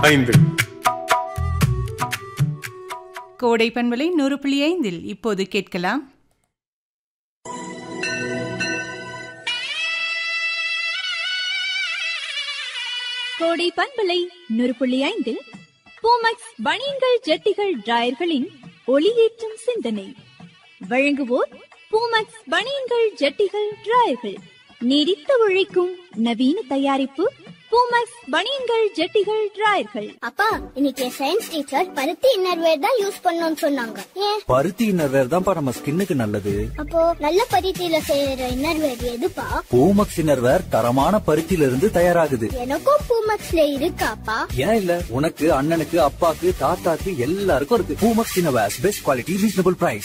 ஐந்து கோடை பண்பலை நூறு புள்ளி ஐந்தில் இப்போது கேட்கலாம் கோடை பண்பலை நூறு புள்ளி ஐந்தில் பூமக்ஸ் பனியன்கள் ஜட்டிகள் டிராயர்களின் ஒளியேற்றும் சிந்தனை வழங்குவோர் பூமக்ஸ் பனியன்கள் ஜட்டிகள் டிராயர்கள் நீடித்து உழைக்கும் நவீன தயாரிப்பு பூமக்ஸ் பனியன்கள் ஜட்டிகள் டிராயர்கள் அப்பா இன்னைக்கு சயின்ஸ் டீச்சர் பருத்தி இன்னர்வேர் தான் யூஸ் பண்ணணும்னு சொன்னாங்க ஏன் பருத்தி இன்னர்வேர் தான்ப்பா நம்ம ஸ்கின்னுக்கு நல்லது அப்போ நல்ல பருத்தியில செய்யற இன்னர்வேர் எதுப்பா பூமக்ஸ் இன்னர்வேர் தரமான பருத்தியில இருந்து தயாராகுது எனக்கும் பூமக்ஸ்ல இருக்காப்பா ஏன் இல்ல உனக்கு அண்ணனுக்கு அப்பாக்கு தாத்தாக்கு எல்லாருக்கும் இருக்கு Poomex innerwear best quality reasonable price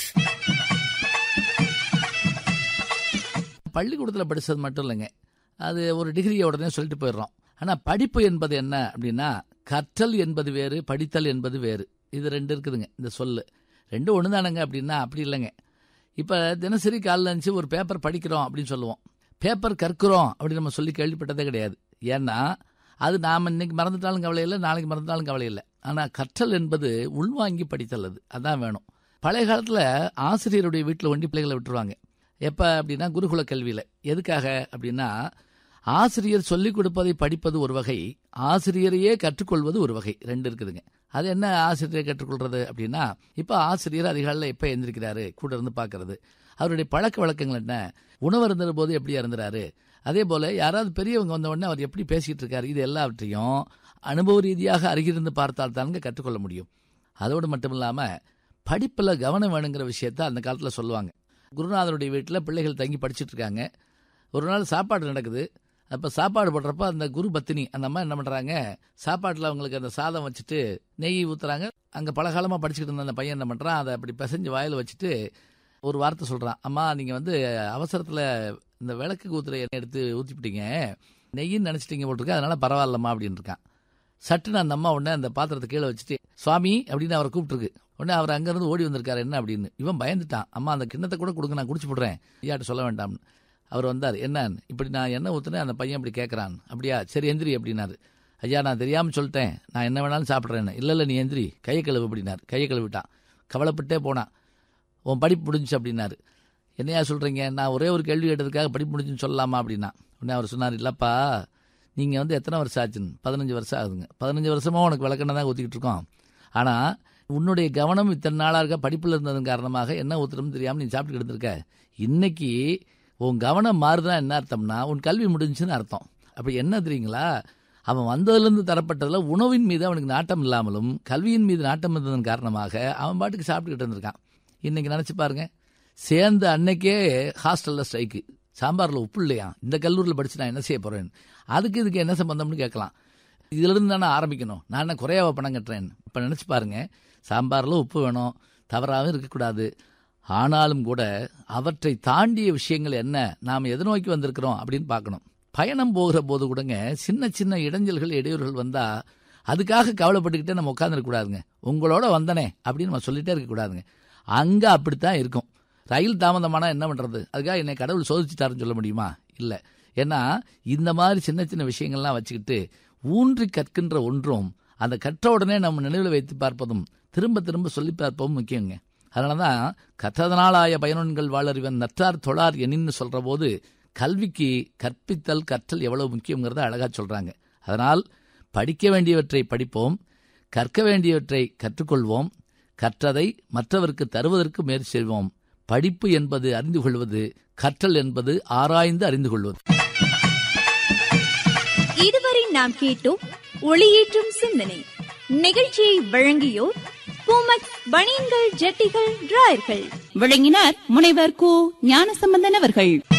பள்ளிக்கூடத்தில் படித்தது மட்டும் இல்லைங்க அது ஒரு டிகிரியை உடனே சொல்லிட்டு போயிடுறோம் ஆனால் படிப்பு என்பது என்ன அப்படின்னா கற்றல் என்பது வேறு படித்தல் என்பது வேறு இது ரெண்டு இருக்குதுங்க இந்த சொல்லு ரெண்டும் ஒன்று தானங்க அப்படின்னா அப்படி இல்லைங்க இப்போ தினசரி காலைல இருந்துச்சு ஒரு பேப்பர் படிக்கிறோம் அப்படின்னு சொல்லுவோம் பேப்பர் கற்கிறோம் அப்படின்னு நம்ம சொல்லி கேள்விப்பட்டதே கிடையாது ஏன்னா அது நாம் இன்னைக்கு மறந்துட்டாலும் கவலை இல்லை நாளைக்கு மறந்துட்டாலும் கவலை இல்லை ஆனால் கற்றல் என்பது உள்வாங்கி படித்தல் அது அதான் வேணும் பழைய காலத்தில் ஆசிரியருடைய வீட்டில் ஒண்டி பிள்ளைகளை விட்டுருவாங்க எப்போ அப்படின்னா குருகுல கல்வியில் எதுக்காக அப்படின்னா ஆசிரியர் சொல்லிக் கொடுப்பதை படிப்பது ஒரு வகை ஆசிரியரையே கற்றுக்கொள்வது ஒரு வகை ரெண்டு இருக்குதுங்க அது என்ன ஆசிரியரை கற்றுக்கொள்றது அப்படின்னா இப்போ ஆசிரியர் அதிகாலையில் எப்போ எழுந்திருக்கிறாரு கூட இருந்து பார்க்கறது அவருடைய பழக்க வழக்கங்கள் என்ன உணவு இருந்த போது எப்படி இருந்துறாரு அதே போல் யாராவது பெரியவங்க வந்த உடனே அவர் எப்படி பேசிகிட்டு இருக்காரு இது எல்லாவற்றையும் அனுபவ ரீதியாக அருகிருந்து பார்த்தால் தானுங்க கற்றுக்கொள்ள முடியும் அதோடு மட்டும் இல்லாமல் படிப்பில் கவனம் வேணுங்கிற விஷயத்த அந்த காலத்தில் சொல்லுவாங்க குருநாதருடைய வீட்டில் பிள்ளைகள் தங்கி படிச்சுட்டு இருக்காங்க ஒரு நாள் சாப்பாடு நடக்குது அப்போ சாப்பாடு போடுறப்ப அந்த குரு பத்தினி அந்த அம்மா என்ன பண்ணுறாங்க சாப்பாட்டில் அவங்களுக்கு அந்த சாதம் வச்சுட்டு நெய் ஊற்றுறாங்க அங்கே பலகாலமாக படிச்சுக்கிட்டு இருந்த அந்த பையன் என்ன பண்ணுறான் அதை அப்படி பிசைஞ்சு வாயில் வச்சுட்டு ஒரு வார்த்தை சொல்கிறான் அம்மா நீங்கள் வந்து அவசரத்தில் இந்த விளக்கு ஊற்றுற எண்ணெய் எடுத்து ஊற்றிப்பிட்டீங்க நெய்யின்னு நினச்சிட்டீங்க போட்டிருக்க அதனால் பரவாயில்லம்மா அப்படின்னு இருக்கான் சட்டுன்னு அந்த அம்மா உடனே அந்த பாத்திரத்தை கீழே வச்சுட்டு சுவாமி அப்படின்னு அவரை கூப்பிட்டுருக்கு உடனே அவர் அங்கேருந்து ஓடி வந்திருக்காரு என்ன அப்படின்னு இவன் பயந்துட்டான் அம்மா அந்த கிண்ணத்தை கூட கொடுங்க நான் குடிச்சு போடுறேன் ஐயாட்ட சொல்ல வேண்டாம்னு அவர் வந்தார் என்னன்னு இப்படி நான் என்ன ஊற்றுனேன் அந்த பையன் இப்படி கேட்குறான் அப்படியா சரி எந்திரி அப்படின்னாரு ஐயா நான் தெரியாமல் சொல்லிட்டேன் நான் என்ன வேணாலும் சாப்பிட்றேன்னு இல்லை இல்லை நீ எந்திரி கையை கழுவு அப்படின்னாரு கையை கழுவிட்டான் கவலைப்பட்டே போனான் உன் படிப்பு முடிஞ்சுச்சு அப்படின்னாரு என்னையா சொல்கிறீங்க நான் ஒரே ஒரு கேள்வி கேட்டதுக்காக படிப்பு முடிஞ்சுன்னு சொல்லலாமா அப்படின்னா உடனே அவர் சொன்னார் இல்லைப்பா நீங்கள் வந்து எத்தனை வருஷம் ஆச்சுன்னு பதினஞ்சு வருஷம் ஆகுதுங்க பதினஞ்சு வருஷமாக உனக்கு விளக்கெண்ண தான் ஊற்றிக்கிட்டு இருக்கோம் ஆனால் உன்னுடைய கவனம் இத்தனை நாளாக இருக்க படிப்பில் இருந்ததன் காரணமாக என்ன ஊற்றுறோம்னு தெரியாமல் நீ சாப்பிட்டு இருந்திருக்க இன்னைக்கு உன் கவனம் மாறுதுன்னா என்ன அர்த்தம்னா உன் கல்வி முடிஞ்சுன்னு அர்த்தம் அப்போ என்ன தெரியுங்களா அவன் வந்ததுலேருந்து தரப்பட்டதில் உணவின் மீது அவனுக்கு நாட்டம் இல்லாமலும் கல்வியின் மீது நாட்டம் இருந்ததன் காரணமாக அவன் பாட்டுக்கு சாப்பிட்டுக்கிட்டு இருந்திருக்கான் இன்னைக்கு நினச்சி பாருங்க சேர்ந்த அன்னைக்கே ஹாஸ்டலில் ஸ்ட்ரைக்கு சாம்பாரில் உப்பு இல்லையா இந்த கல்லூரியில் படித்து நான் என்ன செய்ய போகிறேன் அதுக்கு இதுக்கு என்ன சம்பந்தம்னு கேட்கலாம் இதிலிருந்து தானே ஆரம்பிக்கணும் நான் என்ன குறையாவ பணம் கட்டுறேன் இப்போ நினச்சி பாருங்க சாம்பாரில் உப்பு வேணும் தவறாகவும் இருக்கக்கூடாது ஆனாலும் கூட அவற்றை தாண்டிய விஷயங்கள் என்ன நாம் எதை நோக்கி வந்திருக்கிறோம் அப்படின்னு பார்க்கணும் பயணம் போகிற போது கூடங்க சின்ன சின்ன இடைஞ்சல்கள் இடையூறுகள் வந்தால் அதுக்காக கவலைப்பட்டுக்கிட்டே நம்ம உட்காந்துருக்கூடாதுங்க உங்களோட வந்தனே அப்படின்னு நம்ம சொல்லிட்டே இருக்கக்கூடாதுங்க அங்கே அப்படித்தான் இருக்கும் ரயில் தாமதமானால் என்ன பண்ணுறது அதுக்காக என்னை கடவுள் சோதிச்சுட்டாருன்னு சொல்ல முடியுமா இல்லை ஏன்னா இந்த மாதிரி சின்ன சின்ன விஷயங்கள்லாம் வச்சுக்கிட்டு ஊன்றி கற்கின்ற ஒன்றும் அந்த கற்ற உடனே நம்ம நினைவில் வைத்து பார்ப்பதும் திரும்ப திரும்ப சொல்லி பார்ப்பதும் முக்கியங்க அதனால தான் கற்றதனாலாய பயனன்கள் வாழறிவன் நற்றார் தொழார் எனின்னு சொல்கிற போது கல்விக்கு கற்பித்தல் கற்றல் எவ்வளவு முக்கியங்கிறத அழகாக சொல்கிறாங்க அதனால் படிக்க வேண்டியவற்றை படிப்போம் கற்க வேண்டியவற்றை கற்றுக்கொள்வோம் கற்றதை மற்றவருக்கு தருவதற்கு முயற்சி செய்வோம் படிப்பு என்பது அறிந்து கொள்வது கற்றல் என்பது ஆராய்ந்து அறிந்து கொள்வது இதுவரை நாம் கேட்டோம் ஒளியேற்றும் சிந்தனை நிகழ்ச்சியை வழங்கியோர் பூமக்ஸ் பனியன்கள் ஜட்டிகள் டிராயர்கள் விளங்கினார் முனைவர் கு ஞானசம்பந்தன் அவர்கள்